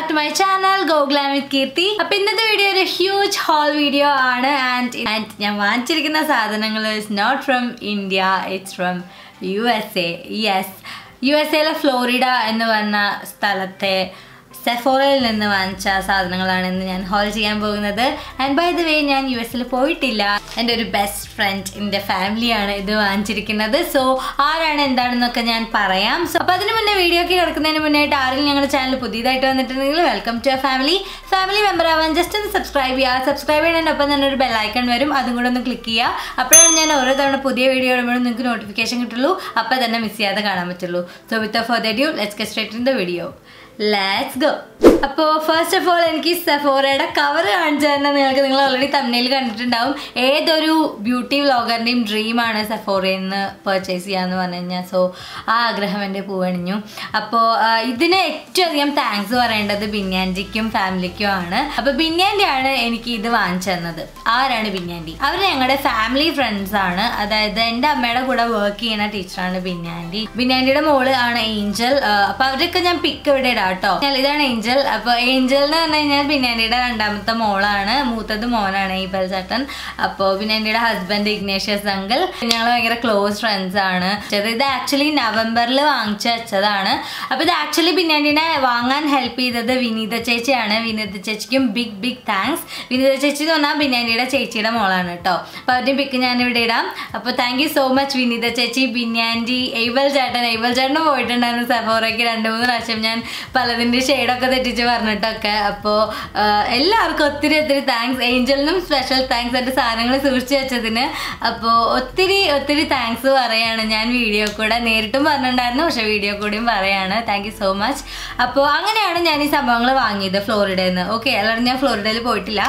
to my channel ഗോഗ്ലാം with Keerthi അപ്പൊ ഇന്നത്തെ വീഡിയോ ഒരു ഹ്യൂജ് ഹോൾ വീഡിയോ ആണ് ആൻഡ് ആൻഡ് ഞാൻ വാങ്ങിച്ചിരിക്കുന്ന സാധനങ്ങൾ is not from India it's from U S A yes U S എയിലെ ഫ്ലോറിഡ എന്ന് പറഞ്ഞ സ്ഥലത്തെ സെഫോറയിൽ നിന്ന് വാങ്ങിച്ച സാധനങ്ങളാണ് ഇന്ന് ഞാൻ ഹോൾ ചെയ്യാൻ പോകുന്നത് ആൻഡ് ബൈ ദ വേ ഞാൻ യു എസിൽ പോയിട്ടില്ല എൻ്റെ ഒരു ബെസ്റ്റ് ഫ്രണ്ട് എൻ്റെ ഫാമിലിയാണ് ഇത് വാങ്ങിച്ചിരിക്കുന്നത് സോ ആരാണ് എന്താണെന്നൊക്കെ ഞാൻ പറയാം സോ അപ്പോൾ അതിന് മുന്നേ വീഡിയോക്ക് കിടക്കുന്നതിന് മുന്നേയായിട്ട് ആരെങ്കിലും ഞങ്ങളുടെ ചാനൽ പുതിയതായിട്ട് വന്നിട്ടുണ്ടെങ്കിൽ welcome to family family member ആവാൻ ജസ്റ്റ് ഒന്ന് സബ്സ്ക്രൈബ് ചെയ്യുക സബ്സ്ക്രൈബ് ചെയ്യുന്നതിനൊപ്പം തന്നെ ഒരു ബെല്ലൈക്കൺ വരും അതും കൂടെ ഒന്ന് ക്ലിക്ക് ചെയ്യുക അപ്പോഴാണ് ഞാൻ ഓരോ തവണ പുതിയ വീഡിയോ ഇടുമ്പോഴും നിങ്ങൾക്ക് നോട്ടിഫിക്കേഷൻ കിട്ടുള്ളൂ അപ്പോൾ തന്നെ മിസ് ചെയ്യാതെ കാണാൻ പറ്റുള്ളൂ so without further ado let's get straight in the video let's go അപ്പോൾ ഫസ്റ്റ് ഓഫ് ഓൾ എനിക്ക് സെഫോറയുടെ കവർ കാണിച്ചു തന്നെ നിങ്ങൾക്ക് നിങ്ങൾ ഓൾറെഡി തമ്മിൽ കണ്ടിട്ടുണ്ടാവും ഏതൊരു ബ്യൂട്ടി വ്ളോഗറിൻ്റെയും ഡ്രീമാണ് സെഫോറയിൽ നിന്ന് പർച്ചേസ് ചെയ്യാന്ന് പറഞ്ഞു കഴിഞ്ഞാൽ സോ ആ ആഗ്രഹം എൻ്റെ പൂവണിഞ്ഞു അപ്പോൾ ഇതിന് ഏറ്റവും അധികം താങ്ക്സ് പറയേണ്ടത് ബിന്യാൻജിക്കും ഫാമിലിക്കും ആണ് അപ്പോൾ ബിന്യാൻഡി ആണ് എനിക്ക് ഇത് വാങ്ങിച്ചു തന്നത് ആരാണ് ബിന്യാൻഡി അവർ ഞങ്ങളുടെ ഫാമിലി ഫ്രണ്ട്സ് ആണ് അതായത് എൻ്റെ അമ്മയുടെ കൂടെ വർക്ക് ചെയ്യുന്ന ടീച്ചറാണ് ബിന്യാൻഡി ബിന്യാൻഡിയുടെ മോള് ആണ് ഏഞ്ചൽ അപ്പോൾ അവരൊക്കെ ഞാൻ പിക്ക് ഇവിടെ ഇടാം കേട്ടോ ഇതാണ് ഏഞ്ചൽ അപ്പോൾ ഏഞ്ചൽ എന്ന് പറഞ്ഞു കഴിഞ്ഞാൽ ബിന്യാൻഡിയുടെ രണ്ടാമത്തെ മോളാണ് മൂത്തത് മോനാണ് ഈ ചേട്ടൻ അപ്പോൾ ബിന്യാൻഡിയുടെ ഹസ്ബൻഡ് ഇഗ്നേഷ്യസ് അങ്കിൾ ഞങ്ങൾ ഭയങ്കര ക്ലോസ് ഫ്രണ്ട്സ് ആണ് ഇത് ആക്ച്വലി നവംബറിൽ വാങ്ങിച്ചു വെച്ചതാണ് അപ്പോൾ ഇത് ആക്ച്വലി ബിന്യാൻഡിനെ വാങ്ങാൻ ഹെൽപ്പ് ചെയ്തത് വിനീത ചേച്ചിയാണ് വിനീത ചേച്ചിക്കും ബിഗ് ബിഗ് താങ്ക്സ് വിനീത ചേച്ചി എന്ന് പറഞ്ഞാൽ ബിന്യാൻഡിയുടെ ചേച്ചിയുടെ മോളാണ് കേട്ടോ അപ്പോൾ അവരുടെ പിക്ക് ഞാൻ ഇവിടെ ഇടാം അപ്പോൾ thank you so much Vineetha ചേച്ചി ബിന്യാൻഡി എയ്വൽ ചേട്ടൻ എയ്വൽ ചേട്ടന് പോയിട്ടുണ്ടായിരുന്നു സെഫോറയ്ക്ക് രണ്ട് മൂന്ന് പ്രാവശ്യം ഞാൻ പലതിൻ്റെ ഷെയ്ഡൊക്കെ തെറ്റിച്ച് പറഞ്ഞിട്ടൊക്കെ അപ്പോൾ എല്ലാവർക്കും ഒത്തിരി ഒത്തിരി താങ്ക്സ് ഏഞ്ചലിനും സ്പെഷ്യൽ താങ്ക്സ് എൻ്റെ സാധനങ്ങൾ സൂക്ഷിച്ചു വെച്ചതിന് അപ്പോൾ ഒത്തിരി ഒത്തിരി താങ്ക്സ് പറയാണ് ഞാൻ വീഡിയോ കൂടെ നേരിട്ടും പറഞ്ഞിട്ടുണ്ടായിരുന്നു പക്ഷേ വീഡിയോ കൂടിയും പറയാണ് താങ്ക് യു സോ മച്ച് അപ്പോൾ അങ്ങനെയാണ് ഞാൻ ഈ സംഭവങ്ങൾ വാങ്ങിയത് ഫ്ലോറിഡയിൽ നിന്ന് ഓക്കെ അല്ലാതെ ഞാൻ ഫ്ലോറിഡയിൽ പോയിട്ടില്ല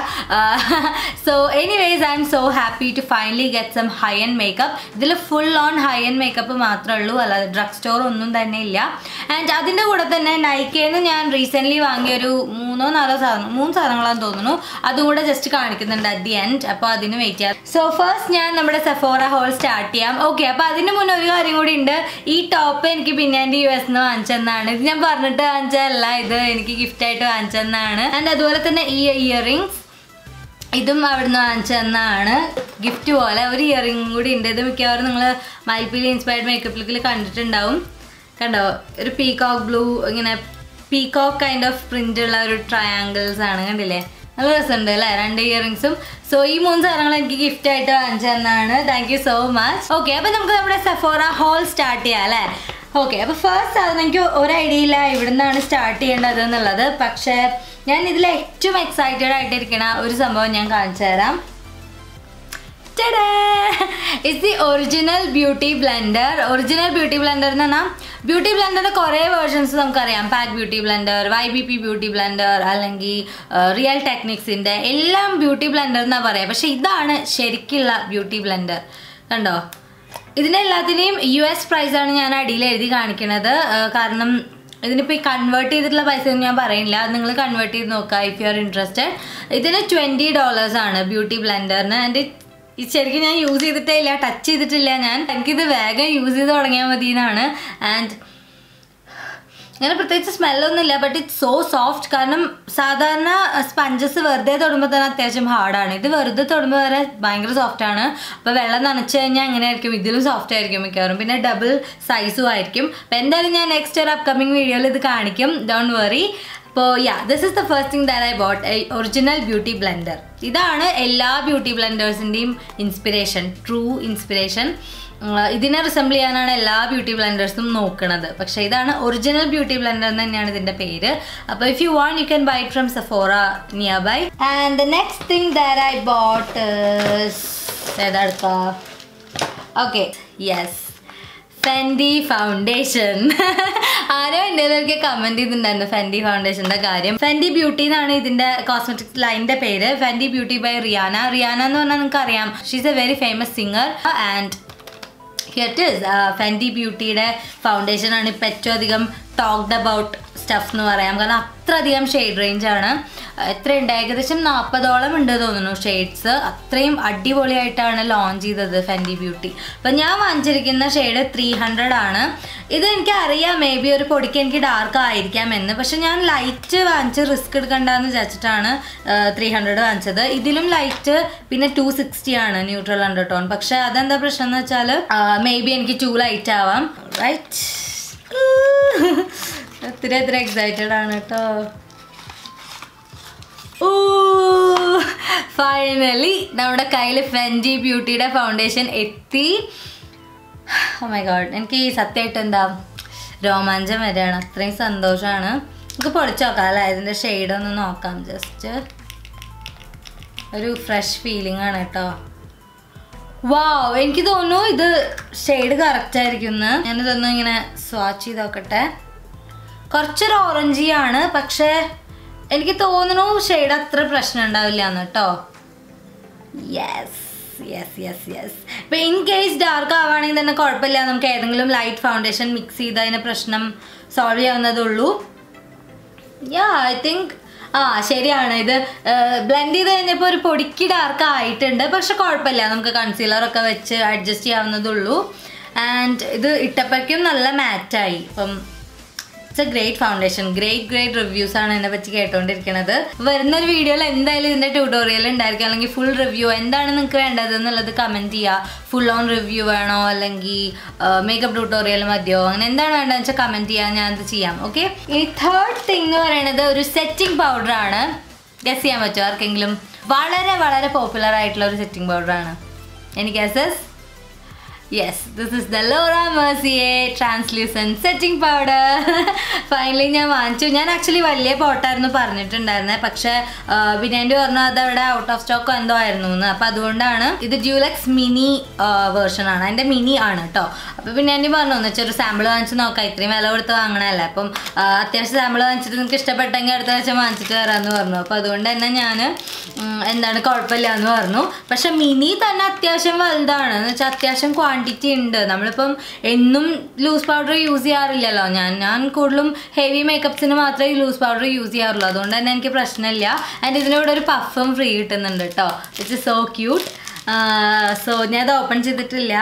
so anyways I'm so happy to finally get some high end makeup ഇതിൽ full on high end makeup മാത്രമേ ഉള്ളൂ അല്ലാതെ ഡ്രഗ് സ്റ്റോർ ഒന്നും തന്നെ ഇല്ല ആൻഡ് അതിൻ്റെ കൂടെ തന്നെ നൈക്കേന്ന് ഞാൻ റീസെൻ്റ്ലി വാങ്ങിയ ഒരു മൂന്നോ നാലോ സാധനം മൂന്ന് സാധനങ്ങളാന്ന് തോന്നുന്നു അതും കൂടെ ജസ്റ്റ് കാണിക്കുന്നുണ്ട് അറ്റ് ദി എൻഡ് അപ്പോൾ അതിന് വെയിറ്റ് ചെയ്യാം സോ ഫസ്റ്റ് ഞാൻ നമ്മുടെ സെഫോറ ഹോൾ സ്റ്റാർട്ട് ചെയ്യാം ഓക്കെ അപ്പോൾ അതിന് മുന്നേ ഒരു കാര്യം കൂടി ഉണ്ട് ഈ ടോപ്പ് എനിക്ക് പിന്നെ എൻ്റെ യു എസ് നിന്ന് വാങ്ങിച്ചെന്നാണ് ഇത് ഞാൻ പറഞ്ഞിട്ട് വാങ്ങിച്ചതല്ല ഇത് എനിക്ക് ഗിഫ്റ്റായിട്ട് വാങ്ങിച്ചെന്നാണ് ആൻഡ് അതുപോലെ തന്നെ ഈ ഇയറിങ്സ് ഇതും അവിടുന്ന് വാങ്ങിച്ചെന്നാണ് ഗിഫ്റ്റ് പോലെ ഒരു ഇയറിംഗ് കൂടി ഉണ്ട് ഇത് മിക്കവാറും നിങ്ങൾ മൈപ്പിൽ ഇൻസ്പയർഡ് മേക്കപ്പ് ലുക്കിൽ കണ്ടിട്ടുണ്ടാവും കണ്ടോ ഒരു പീകോക്ക് ബ്ലൂ ഇങ്ങനെ പീകോക്ക് കൈൻഡ് ഓഫ് പ്രിന്റ് ഉള്ള ഒരു ട്രയാങ്കിൾസ് ആണ് കണ്ടില്ലേ നല്ല രസമുണ്ട് അല്ലേ രണ്ട് ഇയറിങ്സും സോ ഈ മൂന്ന് സാധനങ്ങൾ എനിക്ക് ഗിഫ്റ്റ് ആയിട്ട് വാങ്ങിച്ചു തന്നാണ് thank you so much okay അപ്പോൾ നമുക്ക് നമ്മുടെ സെഫോറ ഹോൾ സ്റ്റാർട്ട് ചെയ്യാം അല്ലേ ഓക്കെ അപ്പോൾ ഫസ്റ്റ് സാധനം എനിക്ക് ഒരു ഐഡിയ ഇല്ല ഇവിടുന്നാണ് സ്റ്റാർട്ട് ചെയ്യേണ്ടത് എന്നുള്ളത് പക്ഷേ ഞാൻ ഇതിൽ ഏറ്റവും എക്സൈറ്റഡ് ആയിട്ടിരിക്കണ ഒരു സംഭവം ഞാൻ കാണിച്ചു തരാം it's the original beauty blender original beauty blender എന്ന് പറഞ്ഞാൽ ബ്യൂട്ടി ബ്ലെൻഡറിൻ്റെ കുറേ വേർഷൻസ് നമുക്കറിയാം pack beauty blender Y B P beauty blender അല്ലെങ്കിൽ റിയൽ ടെക്നിക്സിൻ്റെ എല്ലാം ബ്യൂട്ടി ബ്ലെൻഡർ എന്നാണ് പറയുക പക്ഷേ ഇതാണ് ശരിക്കുള്ള ബ്യൂട്ടി ബ്ലെൻഡർ കണ്ടോ ഇതിനെല്ലാത്തിനെയും യു എസ് പ്രൈസാണ് ഞാൻ അടിയിൽ എഴുതി കാണിക്കുന്നത് കാരണം ഇതിനിപ്പോൾ ഈ കൺവേർട്ട് ചെയ്തിട്ടുള്ള പൈസ ഒന്നും ഞാൻ പറയില്ല അത് നിങ്ങൾ കൺവേർട്ട് ചെയ്ത് നോക്കുക ഇഫ് യു ആർ ഇൻട്രസ്റ്റഡ് ഇതിന് ട്വൻറ്റി ഡോളേഴ്സ് ആണ് ബ്യൂട്ടി ബ്ലെൻഡറിന് ആൻഡ് ഈ ശരിക്കും ഞാൻ യൂസ് ചെയ്തിട്ടേ ഇല്ല ടച്ച് ചെയ്തിട്ടില്ല ഞാൻ എനിക്കിത് വേഗം യൂസ് ചെയ്ത് തുടങ്ങിയാൽ മതി എന്നാണ് ആൻഡ് അങ്ങനെ പ്രത്യേകിച്ച് സ്മെല്ലൊന്നുമില്ല ബട്ട് ഇറ്റ്സ് സോ സോഫ്റ്റ് കാരണം സാധാരണ സ്പഞ്ചസ് വെറുതെ തൊടുമ്പോൾ തന്നെ അത്യാവശ്യം ഹാർഡാണ് ഇത് വെറുതെ തൊടുമ്പോൾ വരെ ഭയങ്കര സോഫ്റ്റ് ആണ് അപ്പോൾ വെള്ളം നനച്ച് കഴിഞ്ഞാൽ എങ്ങനെ ആയിരിക്കും ഇതിലും സോഫ്റ്റ് ആയിരിക്കും മിക്കവാറും പിന്നെ ഡബിൾ സൈസും ആയിരിക്കും അപ്പോൾ എന്തായാലും ഞാൻ നെക്സ്റ്റ് ഒരു അപ്കമിങ് വീഡിയോയിൽ ഇത് കാണിക്കും ഡോണ്ട് വറി അപ്പോൾ yeah this is the first thing that I bought original beauty blender ഇതാണ് എല്ലാ ബ്യൂട്ടി ബ്ലെൻഡേഴ്സിൻ്റെയും ഇൻസ്പിറേഷൻ ട്രൂ ഇൻസ്പിറേഷൻ ഇതിനെ റിസംബിൾ ചെയ്യാനാണ് എല്ലാ ബ്യൂട്ടി ബ്ലെൻഡേഴ്സും നോക്കുന്നത് പക്ഷേ ഇതാണ് ഒറിജിനൽ ബ്യൂട്ടി ബ്ലെൻഡർ എന്ന് തന്നെയാണ് ഇതിൻ്റെ പേര് അപ്പോൾ if you want you can buy from Sephora nearby and the next thing that I bought ഏതെടുക്ക ഓക്കെ യെസ് ഫെൻഡി ഫൗണ്ടേഷൻ ആരോ എൻ്റെ ഒക്കെ കമൻറ്റ് ചെയ്തിട്ടുണ്ടായിരുന്നു ഫെൻഡി ഫൗണ്ടേഷൻ്റെ കാര്യം ഫെൻഡി ബ്യൂട്ടി എന്നാണ് ഇതിൻ്റെ കോസ്മെറ്റിക്സ് ലൈനിൻ്റെ പേര് Fenty beauty by Rihanna Rihanna എന്ന് പറഞ്ഞാൽ നിങ്ങൾക്ക് അറിയാം she's a very famous singer and here it is Fenty ബ്യൂട്ടിയുടെ ഫൗണ്ടേഷൻ ആണ് ഇപ്പം ഏറ്റവും അധികം ടോക്ഡ് അബൌട്ട് സ്റ്റഫ് എന്ന് പറയാം കാരണം അത്രയധികം ഷെയ്ഡ് റേഞ്ച് ആണ് എത്രയുണ്ട് ഏകദേശം നാൽപ്പതോളം ഉണ്ട് തോന്നുന്നു ഷെയ്ഡ്സ് അത്രയും അടിപൊളിയായിട്ടാണ് ലോഞ്ച് ചെയ്തത് ഫെൻഡി ബ്യൂട്ടി അപ്പം ഞാൻ വാങ്ങിച്ചിരിക്കുന്ന ഷെയ്ഡ് ത്രീ ഹൺഡ്രഡ് ആണ് ഇത് എനിക്ക് അറിയാം മേ ബി ഒരു പൊടിക്ക് എനിക്ക് ഡാർക്ക് ആയിരിക്കാം എന്ന് പക്ഷെ ഞാൻ ലൈറ്റ് വാങ്ങിച്ച് റിസ്ക് എടുക്കണ്ടെന്ന് വിചാരിച്ചിട്ടാണ് ത്രീ ഹൺഡ്രഡ് വാങ്ങിച്ചത് ഇതിലും ലൈറ്റ് പിന്നെ ടു സിക്സ്റ്റി ആണ് ന്യൂട്രൽ അണ്ടർ ടോൺ പക്ഷെ അതെന്താ പ്രശ്നം എന്ന് വെച്ചാൽ മേ ബി എനിക്ക് ടു ലൈറ്റ് ആവാം റൈറ്റ് ഒത്തിരി ഒത്തിരി എക്സൈറ്റഡ് ആണ് കേട്ടോ ഓ ഫൈനലി നമ്മുടെ കയ്യിൽ ഫെൻജി ബ്യൂട്ടിയുടെ ഫൗണ്ടേഷൻ എത്തി ഓ മൈ ഗോഡ് എനിക്ക് ഈ സത്യമായിട്ട് എന്താ രോമാഞ്ചം വരികയാണ് അത്രയും സന്തോഷമാണ് നമുക്ക് പൊളിച്ച് നോക്കാം അല്ലേ ഇതിൻ്റെ ഷെയ്ഡ് ഒന്ന് നോക്കാം ജസ്റ്റ് ഒരു ഫ്രഷ് ഫീലിംഗ് ആണ് കേട്ടോ വാവ് എനിക്ക് തോന്നുന്നു ഇത് ഷെയ്ഡ് കറക്റ്റ് ആയിരിക്കും എന്ന് ഞാനിതൊന്നും ഇങ്ങനെ സ്വാച്ച് ചെയ്ത് നോക്കട്ടെ കുറച്ചൊരു ഓറഞ്ചി ആണ് പക്ഷേ എനിക്ക് തോന്നുന്നു ഷെയ്ഡ് അത്ര പ്രശ്നം ഉണ്ടാവില്ല എന്ന് കേട്ടോ യെസ് യെസ് യെസ് യെസ് ഇപ്പം ഇൻ കേസ് ഡാർക്ക് ആവുകയാണെങ്കിൽ തന്നെ കുഴപ്പമില്ല നമുക്ക് ഏതെങ്കിലും ലൈറ്റ് ഫൗണ്ടേഷൻ മിക്സ് ചെയ്ത് അതിന് പ്രശ്നം സോൾവ് ചെയ്യാവുന്നതുള്ളൂ യാ ഐ തിങ്ക് ആ ശരിയാണ് ഇത് ബ്ലെൻഡ് ചെയ്ത് കഴിഞ്ഞപ്പോൾ ഒരു പൊടിക്ക് ഡാർക്ക് ആയിട്ടുണ്ട് പക്ഷെ കുഴപ്പമില്ല നമുക്ക് കൺസീലറൊക്കെ വെച്ച് അഡ്ജസ്റ്റ് ചെയ്യാവുന്നതുള്ളൂ ആൻഡ് ഇത് ഇട്ടപ്പോഴേക്കും നല്ല മാറ്റായി ഇപ്പം it's a great foundation great great reviews ആണ് എന്നെ പറ്റി കേട്ടോണ്ടിരിക്കുന്നത് വരുന്ന ഒരു വീഡിയോയിൽ എന്തായാലും ഇതിന്റെ ട്യൂട്ടോറിയൽ ഉണ്ടായിരിക്കും അല്ലെങ്കിൽ ഫുൾ റിവ്യൂ എന്താണ് നിങ്ങൾക്ക് വേണ്ടത് എന്നുള്ളത് കമന്റ് ചെയ്യുക ഫുൾ ഓൺ റിവ്യൂ വേണോ അല്ലെങ്കിൽ മേക്കപ്പ് ട്യൂട്ടോറിയൽ മതിയോ അങ്ങനെ എന്താണ് വേണ്ടതെന്ന് വെച്ചാൽ കമന്റ് ചെയ്യാൻ ഞാൻ അത് ചെയ്യാം ഓക്കെ ഈ തേർഡ് തിങ് എന്ന് പറയുന്നത് ഒരു സെറ്റിംഗ് പൗഡർ ആണ് ഗസ് ചെയ്യാൻ പറ്റുമോ ആർക്കെങ്കിലും വളരെ വളരെ പോപ്പുലർ ആയിട്ടുള്ള ഒരു സെറ്റിംഗ് പൗഡർ ആണ് എനിക്ക് guesses yes this is the Laura Mercier translucent setting powder finally ഞാൻ വാങ്ങിച്ചു ഞാൻ ആക്ച്വലി വലിയ പോട്ടായിരുന്നു പറഞ്ഞിട്ടുണ്ടായിരുന്നത് പക്ഷേ ബിനാൻഡി പറഞ്ഞു അത് അവിടെ ഔട്ട് ഓഫ് സ്റ്റോക്ക് എന്തോ ആയിരുന്നു എന്ന് അപ്പം അതുകൊണ്ടാണ് ഇത് ഡ്യൂലക്സ് മിനി വേർഷൻ ആണ് അതിൻ്റെ മിനി ആണ് കേട്ടോ അപ്പോൾ ബിനാൻഡി പറഞ്ഞു എന്ന് വെച്ചാൽ ഒരു സാമ്പിൾ വാങ്ങിച്ച് നോക്കാം ഇത്രയും വില കൊടുത്ത് വാങ്ങണമല്ലേ അപ്പം ആ, അത്യാവശ്യം സാമ്പിൾ വാങ്ങിച്ചിട്ട് നിങ്ങൾക്ക് ഇഷ്ടപ്പെട്ടെങ്കിൽ അടുത്ത ആഴ്ച വാങ്ങിച്ചിട്ട് തരാമെന്ന് പറഞ്ഞു അപ്പോൾ അതുകൊണ്ട് തന്നെ ഞാൻ എന്താണ് കുഴപ്പമില്ല എന്ന് പറഞ്ഞു പക്ഷെ മിനി തന്നെ അത്യാവശ്യം വലുതാണ് എന്ന് വെച്ചാൽ അത്യാവശ്യം ക്വാണ്ടിറ്റി ഉണ്ട് നമ്മളിപ്പം എന്നും ലൂസ് പൗഡർ യൂസ് ചെയ്യാറില്ലല്ലോ ഞാൻ ഞാൻ കൂടുതലും ഹെവി മേക്കപ്സിന് മാത്രമേ ലൂസ് പൗഡർ യൂസ് ചെയ്യാറുള്ളൂ അതുകൊണ്ട് തന്നെ എനിക്ക് പ്രശ്നമില്ല ആൻഡ് ഇതിലൂടെ ഒരു പഫും ഫ്രീ കിട്ടുന്നുണ്ട് കേട്ടോ ഇറ്റ്സ് സോ ക്യൂട്ട് സോ ഞാൻ അത് ഓപ്പൺ ചെയ്തിട്ടില്ല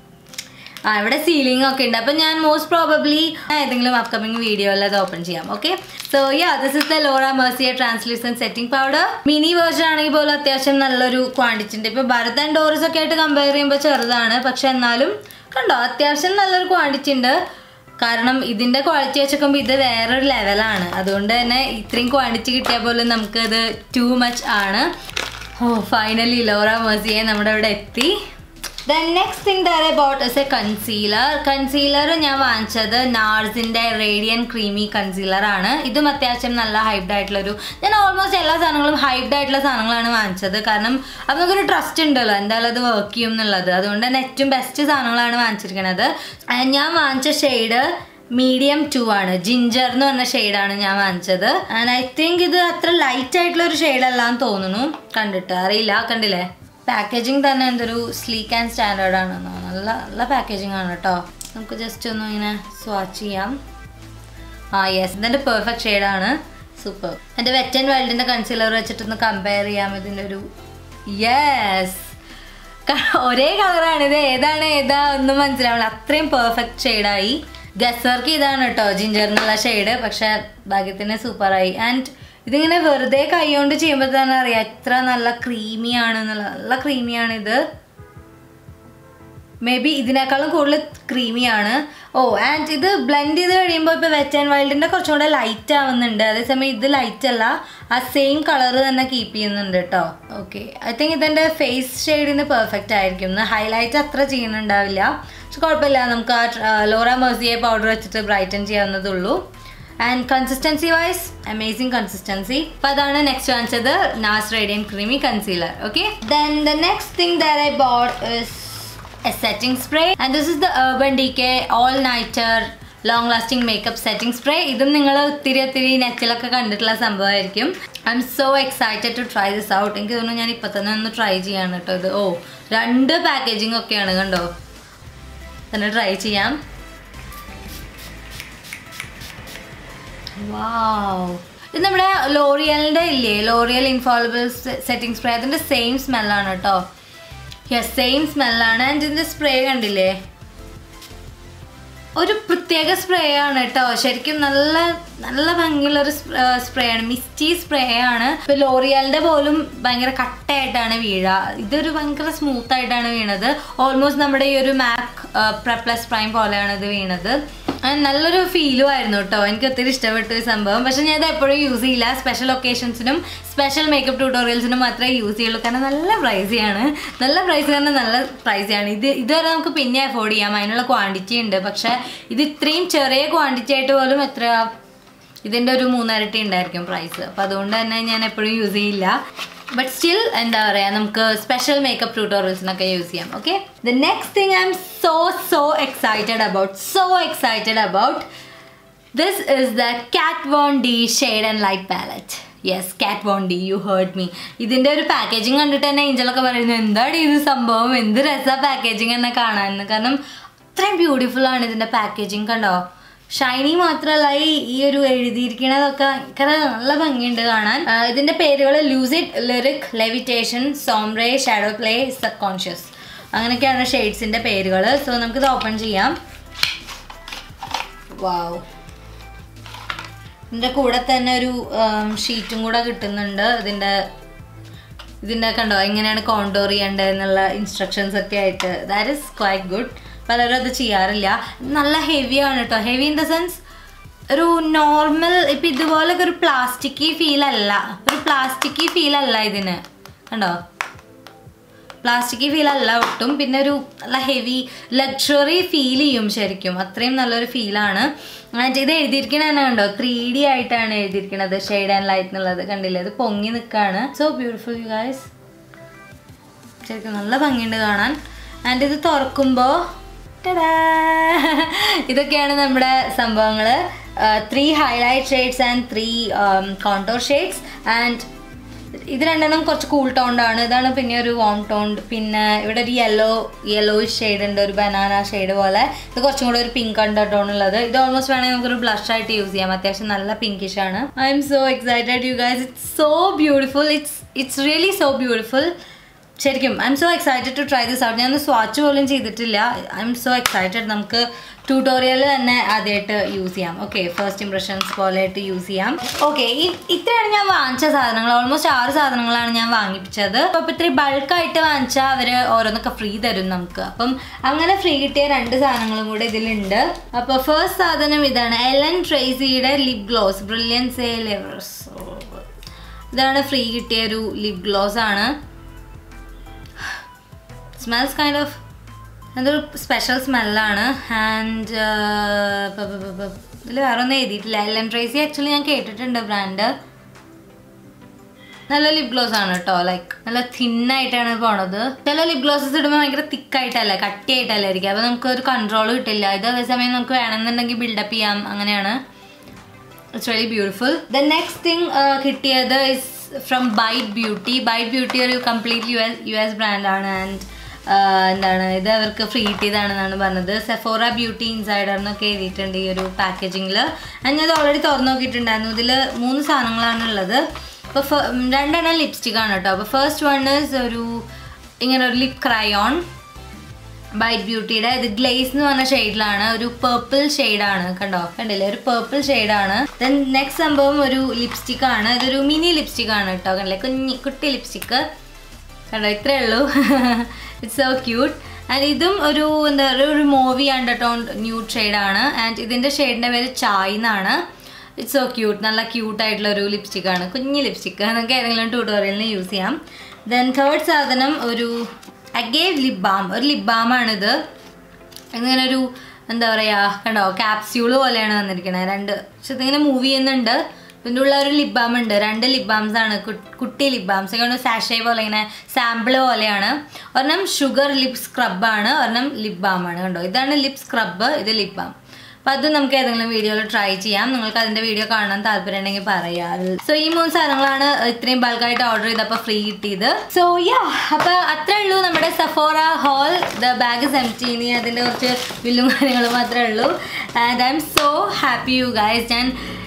ആ ഇവിടെ സീലിംഗ് ഒക്കെ ഉണ്ട് അപ്പം ഞാൻ മോസ്റ്റ് പ്രോബബ്ലി ഏതെങ്കിലും അപ്കമിങ് വീഡിയോയിൽ അത് ഓപ്പൺ ചെയ്യാം okay so yeah this is the Laura Mercier translucent setting powder mini version ആണെങ്കിൽ പോലും അത്യാവശ്യം നല്ലൊരു ക്വാണ്ടിറ്റി ഉണ്ട് ഇപ്പോൾ ഭരത് ആൻഡ് ഡോറിസ് ഒക്കെ ആയിട്ട് കമ്പയർ ചെയ്യുമ്പോൾ ചെറുതാണ് പക്ഷെ എന്നാലും കണ്ടോ അത്യാവശ്യം നല്ലൊരു ക്വാണ്ടിറ്റി ഉണ്ട് കാരണം ഇതിന്റെ ക്വാളിറ്റി വെച്ചോക്കുമ്പോൾ ഇത് വേറൊരു ലെവലാണ് അതുകൊണ്ട് തന്നെ ഇത്രയും ക്വാണ്ടിറ്റി കിട്ടിയാൽ പോലും നമുക്കത് ടു മച്ച് ആണ് ഓ ഫൈനലി ലോറ മേഴ്സിയെ നമ്മുടെ ഇവിടെ എത്തി the next thing that I bought is a concealer concealer ഞാൻ വാങ്ങിച്ചത് നാർസിന്റെ റേഡിയൻ ക്രീമി കൺസീലർ ആണ് ഇതും അത്യാവശ്യം നല്ല ഹൈബ്ഡ് ആയിട്ടുള്ളൊരു ഞാൻ ഓൾമോസ്റ്റ് എല്ലാ സാധനങ്ങളും ഹൈബ്ഡ് ആയിട്ടുള്ള സാധനങ്ങളാണ് വാങ്ങിച്ചത് കാരണം അത് നമുക്കൊരു ട്രസ്റ്റ് ഉണ്ടല്ലോ എന്തായാലും അത് വർക്ക് ചെയ്യും എന്നുള്ളത് അതുകൊണ്ട് തന്നെ ഏറ്റവും ബെസ്റ്റ് സാധനങ്ങളാണ് വാങ്ങിച്ചിരിക്കുന്നത് And ഞാൻ വാങ്ങിച്ച ഷെയ്ഡ് മീഡിയം ടു ആണ് ജിഞ്ചർ എന്ന് പറഞ്ഞ ഷെയ്ഡാണ് ഞാൻ വാങ്ങിച്ചത് ആൻഡ് ഐ തിങ്ക് ഇത് അത്ര ലൈറ്റ് ആയിട്ടുള്ള ഒരു ഷെയ്ഡ് അല്ലാന്ന് തോന്നുന്നു കണ്ടിട്ട് അറിയില്ല കണ്ടില്ലേ പാക്കേജിങ് തന്നെ എന്തൊരു സ്ലീക്ക് ആൻഡ് സ്റ്റാൻഡേർഡ് ആണ് നല്ല നല്ല പാക്കേജിങ് ആണ് കേട്ടോ നമുക്ക് ജസ്റ്റ് ഒന്ന് ഇങ്ങനെ സ്വാച്ച് ചെയ്യാം ആ യെസ് ഇതിൻ്റെ പെർഫെക്റ്റ് ഷെയ്ഡാണ് സൂപ്പർ എൻ്റെ വെറ്റ് ആൻഡ് വൈൽഡിൻ്റെ കൺസീലർ വെച്ചിട്ടൊന്ന് കമ്പയർ ചെയ്യാം ഇതിൻ്റെ ഒരു യെസ് ഒരേ കളറാണ് ഇത് ഏതാണ് ഏതാ ഒന്നും മനസ്സിലാവില്ല അത്രയും പെർഫെക്റ്റ് ഷെയ്ഡായി ഗസർക്ക് ഇതാണ് കേട്ടോ ജിഞ്ചർ എന്നുള്ള ഷെയ്ഡ് പക്ഷെ ഭാഗ്യത്തിന് സൂപ്പറായി ആൻഡ് ഇതിങ്ങനെ വെറുതെ കൈകൊണ്ട് ചെയ്യുമ്പോൾ തന്നെ അറിയാം എത്ര നല്ല ക്രീമിയാണ് എന്നുള്ള നല്ല ക്രീമിയാണ് ഇത് മേ ബി ഇതിനേക്കാളും കൂടുതൽ ക്രീമിയാണ് ഓ ആൻഡ് ഇത് ബ്ലെൻഡ് ചെയ്ത് കഴിയുമ്പോൾ ഇപ്പോൾ വെറ്റ് ആൻഡ് വൈൽഡിൻ്റെ കുറച്ചും കൂടെ ലൈറ്റ് ആവുന്നുണ്ട് അതേസമയം ഇത് ലൈറ്റ് അല്ല ആ സെയിം കളർ തന്നെ കീപ്പ് ചെയ്യുന്നുണ്ട് കേട്ടോ ഓക്കെ ഐ തിങ്ക് ഇതിൻ്റെ ഫേസ് ഷെയ്ഡിന് പെർഫെക്റ്റ് ആയിരിക്കും ഹൈലൈറ്റ് അത്ര ചെയ്യുന്നുണ്ടാവില്ല പക്ഷെ കുഴപ്പമില്ല നമുക്ക് ആ ലോറ മെർസിയെ പൗഡർ വെച്ചിട്ട് ബ്രൈറ്റൻ ചെയ്യാവുന്നതുള്ളൂ and consistency wise amazing consistency അപ്പോൾ അതാണ് നെക്സ്റ്റ് വാങ്ങിച്ചത് Nars radiant creamy concealer okay then the next thing that I bought is a setting spray and this is the urban decay all nighter long lasting makeup setting spray ഇതും നിങ്ങൾ ഒത്തിരി ഒത്തിരി നെറ്റിലൊക്കെ കണ്ടിട്ടുള്ള സംഭവമായിരിക്കും I'm so excited to try this out എനിക്ക് തോന്നുന്നു ഞാൻ ഇപ്പം തന്നെ ഒന്ന് ട്രൈ ചെയ്യാണ് കേട്ടോ ഇത് ഓ രണ്ട് പാക്കേജിംഗ് ഒക്കെയാണ് കണ്ടോ തന്നെ ട്രൈ ചെയ്യാം വാവ് ഇത് നമ്മുടെ ലോറിയലിന്റെ ഇല്ലേ ലോറിയൽ ഇൻഫോളബിൾ സെറ്റിംഗ് സ്പ്രേ അതിന്റെ സെയിം സ്മെല്ലാണ് കേട്ടോ യെസ് സെയിം സ്മെല്ലാണ് ആൻഡ് ഇതിന്റെ സ്പ്രേ കണ്ടില്ലേ ഒരു പ്രത്യേക സ്പ്രേ ആണ് കേട്ടോ ശരിക്കും നല്ല നല്ല ഭംഗിയുള്ള ഒരു സ്പ്രേ ആണ് മിസ്റ്റി സ്പ്രേ ആണ് ഇപ്പൊ ലോറിയലിന്റെ പോലും ഭയങ്കര കട്ടയായിട്ടാണ് വീഴ ഇതൊരു ഭയങ്കര സ്മൂത്ത് ആയിട്ടാണ് വീണത് ഓൾമോസ്റ്റ് നമ്മുടെ ഈ ഒരു മാക് പ്ലസ് പ്രൈം പോലെയാണ് ഇത് വീണത് And നല്ലൊരു ഫീലും ആയിരുന്നു കേട്ടോ എനിക്ക് ഒത്തിരി ഇഷ്ടപ്പെട്ടു ഈ സംഭവം പക്ഷെ ഞാൻ ഇത് എപ്പോഴും യൂസ് ചെയ്യില്ല സ്പെഷ്യൽ ഒക്കേഷൻസിനും സ്പെഷ്യൽ മേക്കപ്പ് ട്യൂട്ടോറിയൽസിനും മാത്രമേ യൂസ് ചെയ്യുള്ളൂ കാരണം നല്ല പ്രൈസിയാണ് നല്ല പ്രൈസ് കാരണം നല്ല പ്രൈസിയാണ് ഇത് ഇതുവരെ നമുക്ക് പിന്നെ അഫോർഡ് ചെയ്യാം അതിനുള്ള ക്വാണ്ടിറ്റി ഉണ്ട് പക്ഷെ ഇത് ഇത്രയും ചെറിയ ക്വാണ്ടിറ്റി ആയിട്ട് പോലും എത്ര ഇതിൻ്റെ ഒരു മൂന്നരട്ടി ഉണ്ടായിരിക്കും പ്രൈസ് അപ്പം അതുകൊണ്ട് തന്നെ ഞാൻ എപ്പോഴും യൂസ് ചെയ്യില്ല ബട്ട് സ്റ്റിൽ എന്താ പറയുക നമുക്ക് സ്പെഷ്യൽ മേക്കപ്പ് ട്യൂട്ടോറിയൽസിനൊക്കെ യൂസ് ചെയ്യാം okay the next thing I'm so so excited about so excited about this is the Kat Von D shade and light palette yes Kat Von D you heard me ഇതിൻ്റെ ഒരു packaging കണ്ടിട്ട് തന്നെ ഏഞ്ചലൊക്കെ പറയുന്നു എന്താണ് ഇത് സംഭവം എന്ത് രസമാണ് പാക്കേജിങ് എന്നെ കാണാൻ കാരണം അത്രയും ബ്യൂട്ടിഫുൾ ആണ് ഇതിൻ്റെ പാക്കേജിങ് കണ്ടോ ഷൈനി മാത്രമല്ല ഈ ഈ ഒരു എഴുതിയിരിക്കണതൊക്കെ ഭയങ്കര നല്ല ഭംഗിയുണ്ട് കാണാൻ ആ, ഇതിന്റെ പേരുകൾ lucid lyric levitation sombre shadow play subconscious അങ്ങനെയൊക്കെയാണ് ഷെയ്ഡ്സിന്റെ പേരുകൾ സോ നമുക്കിത് ഓപ്പൺ ചെയ്യാം വാവ് ഇതിന്റെ കൂടെ തന്നെ ഒരു ഷീറ്റും കൂടെ കിട്ടുന്നുണ്ട് ഇതിന്റെ ഇതിന്റെ കണ്ടോ എങ്ങനെയാണ് കോണ്ടോർ ചെയ്യേണ്ടത് എന്നുള്ള ഇൻസ്ട്രക്ഷൻസ് ഒക്കെ ആയിട്ട് ദാറ്റ് ഇസ് ക്വൈറ്റ് ഗുഡ് പലരും അത് ചെയ്യാറില്ല നല്ല ഹെവി ആണ് കേട്ടോ ഹെവി ഇൻ ദ സെൻസ് ഒരു നോർമൽ ഇപ്പം ഇതുപോലൊക്കെ ഒരു പ്ലാസ്റ്റിക്കി ഫീൽ അല്ല ഒരു പ്ലാസ്റ്റിക്കി ഫീൽ അല്ല ഇതിന് കണ്ടോ പ്ലാസ്റ്റിക് ഫീൽ അല്ല ഒട്ടും പിന്നെ ഒരു നല്ല ഹെവി ലക്ഷറി ഫീൽ ചെയ്യും ശരിക്കും അത്രയും നല്ലൊരു ഫീലാണ് ആൻഡ് ഇത് എഴുതിയിരിക്കണ തന്നെ കണ്ടോ ത്രീ ഡി ആയിട്ടാണ് എഴുതിയിരിക്കണത് ഷെയ്ഡ് ആൻഡ് ലൈറ്റ് എന്നുള്ളത് കണ്ടില്ലേ ഇത് പൊങ്ങി നിൽക്കാണ് സോ ബ്യൂട്ടിഫുൾ യു ഗൈസ് ശരിക്കും നല്ല ഭംഗിയുണ്ട് കാണാൻ ആൻഡ് ഇത് തുറക്കുമ്പോൾ ഇതൊക്കെയാണ് നമ്മുടെ സംഭവങ്ങൾ three highlight shades and three contour shades and ഇത് രണ്ടെണ്ണം കുറച്ച് കൂൾ ടോൺഡ് ആണ് ഇതാണ് പിന്നെ ഒരു വോം ടോൺഡ് പിന്നെ ഇവിടെ ഒരു യെല്ലോ യെല്ലോ ഷെയ്ഡ് ഉണ്ട് ഒരു ബനാന ഷെയ്ഡ് പോലെ ഇത് കുറച്ചും കൂടെ ഒരു പിങ്ക് അണ്ടർ ടോൺ ഉള്ളത് ഇത് ഓൾമോസ്റ്റ് വേണമെങ്കിൽ നമുക്കൊരു ബ്ലഷ് ആയിട്ട് യൂസ് ചെയ്യാം അത്യാവശ്യം നല്ല പിങ്കിഷ് ആണ് I'm so excited you guys it's so beautiful it's it's really so beautiful ശരിക്കും I'm so excited to try this out ഞാൻ സ്വാച്ച് പോലും ചെയ്തിട്ടില്ല ഐ എം സോ എക്സൈറ്റഡ് നമുക്ക് ട്യൂട്ടോറിയൽ തന്നെ ആദ്യമായിട്ട് യൂസ് ചെയ്യാം ഓക്കെ ഫസ്റ്റ് ഇംപ്രഷൻസ് പോലെ ആയിട്ട് യൂസ് ചെയ്യാം ഓക്കെ ഇത്രയാണ് ഞാൻ വാങ്ങിച്ച സാധനങ്ങൾ ഓൾമോസ്റ്റ് ആറ് സാധനങ്ങളാണ് ഞാൻ വാങ്ങിപ്പിച്ചത് അപ്പോൾ ഇപ്പോൾ ഇത്രയും ബൾക്കായിട്ട് വാങ്ങിച്ചാൽ അവർ ഓരോന്നൊക്കെ ഫ്രീ തരും നമുക്ക് അപ്പം അങ്ങനെ ഫ്രീ കിട്ടിയ രണ്ട് സാധനങ്ങളും കൂടെ ഇതിലുണ്ട് അപ്പോൾ ഫസ്റ്റ് സാധനം ഇതാണ് എലൻ ട്രേസിയുടെ ലിപ് ഗ്ലോസ് ബ്രില്യൻസ് എ ലെവേഴ്സ് ഇതാണ് ഫ്രീ കിട്ടിയ ഒരു ലിപ് ഗ്ലോസ് ആണ് സ്മെൽസ് കൈൻഡ് ഓഫ് എന്തൊരു സ്പെഷ്യൽ സ്മെല്ലാണ് ആൻഡ് ഇതിൽ വേറെ ഒന്നും എഴുതിയിട്ടില്ല എലൻ ട്രേസി ആക്ച്വലി ഞാൻ കേട്ടിട്ടുണ്ട് ബ്രാൻഡ് നല്ല ലിപ് ഗ്ലോസ് ആണ് കേട്ടോ ലൈക്ക് നല്ല തിന്നായിട്ടാണ് പോണത് ചില ലിപ് ഗ്ലോസസ് ഇടുമ്പോൾ ഭയങ്കര തിക്കായിട്ടല്ല കട്ടിയായിട്ടല്ല ഇരിക്കുക അപ്പോൾ നമുക്ക് ഒരു കൺട്രോൾ കിട്ടില്ല ഇത് അതേസമയം നമുക്ക് വേണമെന്നുണ്ടെങ്കിൽ ബിൽഡപ്പ് ചെയ്യാം അങ്ങനെയാണ് it's very beautiful the next thing കിട്ടിയത് is from Bite beauty Bite beauty ഒരു complete U S U S ബ്രാൻഡാണ് ആൻഡ് എന്താണ് ഇത് അവർക്ക് ഫ്രീ കിട്ടിയതാണെന്നാണ് പറഞ്ഞത് സെഫോറ ബ്യൂട്ടി ഇൻസൈഡർ എന്നൊക്കെ എഴുതിയിട്ടുണ്ട് ഈ ഒരു പാക്കേജിങ്ങിൽ ആൻഡ് ഞാൻ ഓൾറെഡി തുറന്നു നോക്കിയിട്ടുണ്ടായിരുന്നു ഇതിൽ മൂന്ന് സാധനങ്ങളാണ് ഉള്ളത് അപ്പോൾ രണ്ടെണ്ണം ലിപ്സ്റ്റിക് ആണ് കേട്ടോ അപ്പോൾ ഫസ്റ്റ് വൺ ഇസ് ഒരു ഇങ്ങനെ ഒരു ലിപ് ക്രയോൺ ബൈറ്റ് ബ്യൂട്ടിയുടെ ഇത് ഗ്ലേസ് എന്ന് പറഞ്ഞ ഷെയ്ഡിലാണ് ഒരു പേർപ്പിൾ ഷെയ്ഡാണ് കണ്ടോ കണ്ടില്ലേ ഒരു പേർപ്പിൾ ഷെയ്ഡാണ് ദെൻ നെക്സ്റ്റ് സംഭവം ഒരു ലിപ്സ്റ്റിക് ആണ് ഇതൊരു മിനി ലിപ്സ്റ്റിക് ആണ് കേട്ടോ കണ്ടില്ലേ കുഞ്ഞി കുട്ടി ലിപ്സ്റ്റിക്ക് കണ്ടോ ഇത്രേ ഉള്ളൂ ഇറ്റ്സ് സോ ക്യൂട്ട് ആൻഡ് ഇതും ഒരു എന്താ പറയുക ഒരു മൂവി അണ്ടർടോൺ ന്യൂഡ് ഷെയ്ഡാണ് ആൻഡ് ഇതിൻ്റെ ഷെയ്ഡിൻ്റെ പേര് ചായ് എന്നാണ് ഇറ്റ്സ് സോ ക്യൂട്ട് നല്ല ക്യൂട്ട് ആയിട്ടുള്ള ഒരു ലിപ്സ്റ്റിക് ആണ് കുഞ്ഞ് ലിപ്സ്റ്റിക്ക് നമുക്ക് ഏതെങ്കിലും ട്യൂട്ടോറിയലിന് യൂസ് ചെയ്യാം ദെൻ തേർഡ് സാധനം ഒരു അഗേവ് ലിപ് ബാം ഒരു ലിപ് ബാമാണിത് ഇങ്ങനെ ഒരു എന്താ പറയുക കണ്ടോ ക്യാപ്സ്യൂള് പോലെയാണ് വന്നിരിക്കുന്നത് രണ്ട് പക്ഷെ ഇതിങ്ങനെ മൂവ് ചെയ്യുന്നുണ്ട് ഇതിൻ്റെ ഉള്ള ഒരു ലിപ് ബാം ഉണ്ട് രണ്ട് ലിപ് ബാംസ് ആണ് കു- കുട്ടി ലിപ് ബാംസ് ഒക്കെ സാഷേ പോലെ ഇങ്ങനെ സാമ്പിൾ പോലെയാണ് ഒരെണ്ണം ഷുഗർ ലിപ് സ്ക്രബാണ് ഒരെണ്ണം ലിപ് ബാം ആണ് കണ്ടോ ഇതാണ് ലിപ് സ്ക്രബ് ഇത് ലിപ് ബാം അപ്പം അത് നമുക്ക് ഏതെങ്കിലും വീഡിയോയിൽ ട്രൈ ചെയ്യാം നിങ്ങൾക്ക് അതിൻ്റെ വീഡിയോ കാണാൻ താല്പര്യം ഉണ്ടെങ്കിൽ പറയാം സോ ഈ മൂന്ന് സാധനങ്ങളാണ് ഇത്രയും ബൾക്കായിട്ട് ഓർഡർ ചെയ്തപ്പോൾ ഫ്രീ കിട്ടിയത് സോ യാ അപ്പോൾ അത്രേ ഉള്ളൂ നമ്മുടെ Sephora haul the bag is empty ഇനി അതിൻ്റെ കുറച്ച് ബില്ലും കാര്യങ്ങളും മാത്രമേ ഉള്ളൂ and I'm so happy you guys ഞാൻ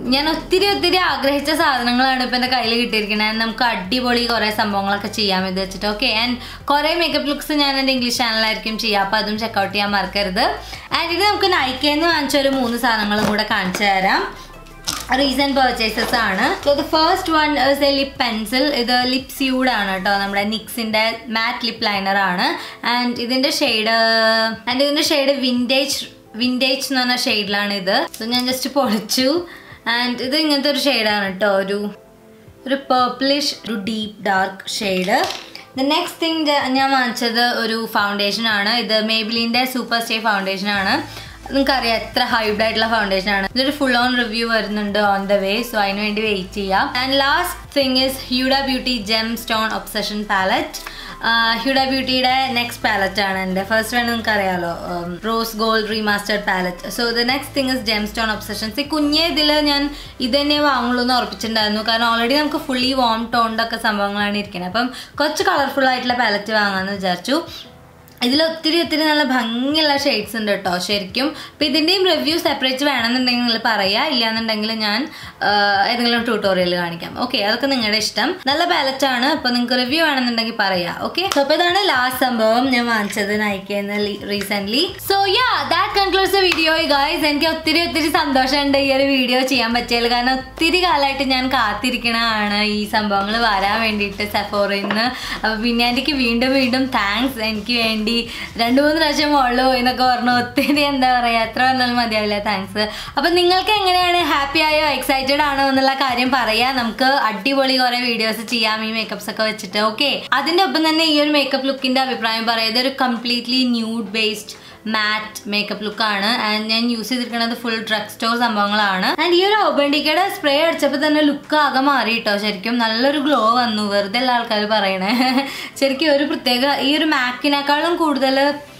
ഞാൻ ഒത്തിരി ഒത്തിരി ആഗ്രഹിച്ച സാധനങ്ങളാണ് ഇപ്പം എൻ്റെ കയ്യിൽ കിട്ടിയിരിക്കുന്നത് നമുക്ക് അടിപൊളി കുറേ സംഭവങ്ങളൊക്കെ ചെയ്യാം ഇത് വെച്ചിട്ട് ഓക്കെ ആൻഡ് കുറേ മേക്കപ്പ് ലുക്സ് ഞാൻ എൻ്റെ ഇംഗ്ലീഷ് ചാനലായിരിക്കും ചെയ്യുക അപ്പോൾ അതും ചെക്കൗട്ട് ചെയ്യാൻ മറക്കരുത് ആൻഡ് ഇത് നമുക്ക് നൈക്കേന്ന് വാങ്ങിച്ച ഒരു മൂന്ന് സാധനങ്ങളും കൂടെ കാണിച്ചു തരാം റീസെന്റ് പർച്ചേസസ് ആണ് so the first one is a lip pencil ഇത് ലിപ് സ്യൂഡ് ആണ് കേട്ടോ നമ്മുടെ നിക്സിന്റെ മാറ്റ് ലിപ് ലൈനർ ആണ് ആൻഡ് ഇതിന്റെ ഷെയ്ഡ് ആൻഡ് ഇതിന്റെ ഷെയ്ഡ് വിൻറ്റേജ് വിൻറ്റേജ് എന്ന് പറഞ്ഞ ഷെയ്ഡിലാണ് ഇത് സോ ഞാൻ ജസ്റ്റ് പൊളിച്ചു ആൻഡ് ഇത് ഇങ്ങനത്തെ ഒരു ഷെയ്ഡാണ് കേട്ടോ ഒരു ഒരു പേർപ്പിളിഷ് ഒരു deep dark shade the next thing ഞാൻ വാങ്ങിച്ചത് ഒരു ഫൗണ്ടേഷൻ ആണ് ഇത് മേബിലിൻ്റെ സൂപ്പർ സ്റ്റേ ഫൗണ്ടേഷൻ ആണ് നിങ്ങൾക്കറിയാം എത്ര ഹൈബ്ഡ് ആയിട്ടുള്ള ഫൗണ്ടേഷൻ ആണ് ഇതൊരു ഫുൾ ഓൺ റിവ്യൂ വരുന്നുണ്ട് ഓൺ ദ വേ സോ അതിന് വേണ്ടി വെയിറ്റ് ചെയ്യാം and last thing is Huda beauty gemstone obsession palette Huda ബ്യൂട്ടിയുടെ നെക്സ്റ്റ് പാലറ്റ് ആണ് എൻ്റെ ഫസ്റ്റ് വൺ നിങ്ങൾക്ക് അറിയാലോ rose gold remastered palette so the next thing is gemstone obsessions ഈ കുഞ്ഞേ ഇതിൽ ഞാൻ ഇത് തന്നെ വാങ്ങുള്ളൂ എന്ന് ഉറപ്പിച്ചിട്ടുണ്ടായിരുന്നു കാരണം ഓൾറെഡി നമുക്ക് ഫുള്ളി വാം ടോണ്ടൊക്കെ സംഭവങ്ങളാണ് ഇരിക്കുന്നത് അപ്പം കുറച്ച് കളർഫുൾ ആയിട്ടുള്ള പാലറ്റ് വാങ്ങാമെന്ന് വിചാരിച്ചു ഇതിൽ ഒത്തിരി ഒത്തിരി നല്ല ഭംഗിയുള്ള ഷെയ്ഡ്സ് ഉണ്ട് കേട്ടോ ശരിക്കും അപ്പം ഇതിൻ്റെയും റിവ്യൂ സെപ്പറേറ്റ് വേണമെന്നുണ്ടെങ്കിൽ നിങ്ങൾ പറയുക ഇല്ലാന്നുണ്ടെങ്കിൽ ഞാൻ ആ, ഏതെങ്കിലും ട്യൂട്ടോറിയൽ കാണിക്കാം ഓക്കെ അതൊക്കെ നിങ്ങളുടെ ഇഷ്ടം നല്ല പാലറ്റ് ആണ് അപ്പോൾ നിങ്ങൾക്ക് റിവ്യൂ വേണമെന്നുണ്ടെങ്കിൽ പറയാം ഓക്കെ സോ അപ്പോൾ ഇതാണ് ലാസ്റ്റ് സംഭവം ഞാൻ വാങ്ങിച്ചത് നയിക്കുന്ന recently so yeah that concludes the video guys എനിക്ക് ഒത്തിരി ഒത്തിരി സന്തോഷമുണ്ട് ഈ ഒരു വീഡിയോ ചെയ്യാൻ പറ്റിയത് കാരണം ഒത്തിരി കാലമായിട്ട് ഞാൻ കാത്തിരിക്കണതാണ് ഈ സംഭവങ്ങൾ വരാൻ വേണ്ടിയിട്ട് സെഫോറിൽ നിന്ന് അപ്പോൾ പിന്നെ എനിക്ക് വീണ്ടും വീണ്ടും താങ്ക്സ് എനിക്ക് വേണ്ടി രണ്ട് മൂന്ന് പ്രാവശ്യം ഉള്ളൂ എന്നൊക്കെ പറഞ്ഞു ഒത്തിരി എന്താ പറയുക എത്ര പറഞ്ഞാലും മതിയാവില്ല താങ്ക്സ് അപ്പം നിങ്ങൾക്ക് എങ്ങനെയാണ് ഹാപ്പി ആയോ എക്സൈറ്റഡ് ആണോ എന്നുള്ള കാര്യം പറയാം നമുക്ക് അടിപൊളി കുറേ വീഡിയോസ് ചെയ്യാം ഈ മേക്കപ്സ് ഒക്കെ വെച്ചിട്ട് ഓക്കെ അതിൻ്റെ ഒപ്പം തന്നെ ഈ ഒരു മേക്കപ്പ് ലുക്കിൻ്റെ അഭിപ്രായം പറയാം ഇതൊരു completely nude based matte makeup ലുക്കാണ് ആൻഡ് ഞാൻ യൂസ് ചെയ്തിരിക്കുന്നത് ഫുൾ ഡ്രഗ് സ്റ്റോർ സംഭവങ്ങളാണ് ആൻഡ് ഈ ഒരു ഓബൻഡിക്കയുടെ സ്പ്രേ അടിച്ചപ്പോൾ തന്നെ ലുക്ക് ആകെ മാറി കേട്ടോ ശരിക്കും നല്ലൊരു ഗ്ലോ വന്നു വെറുതെ എല്ലാ ആൾക്കാർ പറയണേ ശരിക്കും ഒരു പ്രത്യേക ഈ ഒരു മാക്കിനേക്കാളും കൂടുതൽ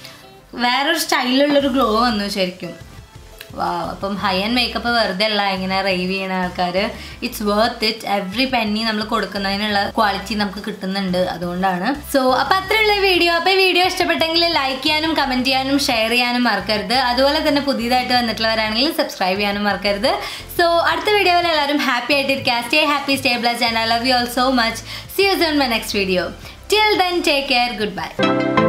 വേറൊരു സ്റ്റൈലിലുള്ളൊരു ഗ്ലോ വന്നു ശരിക്കും വാ അപ്പം ഹൈ ആൻഡ് മേക്കപ്പ് വെറുതെ അല്ല ഇങ്ങനെ റൈവ് ചെയ്യണ ആൾക്കാർ it's worth it every penny നമ്മൾ കൊടുക്കുന്നതിനുള്ള ക്വാളിറ്റി നമുക്ക് കിട്ടുന്നുണ്ട് അതുകൊണ്ടാണ് സോ അപ്പം അത്രയുള്ള വീഡിയോ അപ്പോൾ ഈ വീഡിയോ ഇഷ്ടപ്പെട്ടെങ്കിൽ ലൈക്ക് ചെയ്യാനും കമൻറ്റ് ചെയ്യാനും ഷെയർ ചെയ്യാനും മറക്കരുത് അതുപോലെ തന്നെ പുതിയതായിട്ട് വന്നിട്ടുള്ളവരാണെങ്കിൽ സബ്സ്ക്രൈബ് ചെയ്യാനും മറക്കരുത് സോ അടുത്ത വീഡിയോയിൽ എല്ലാവരും ഹാപ്പി ആയിട്ടിരിക്കുക stay happy stay bless and I love you all so much see you soon my next video till then take care good by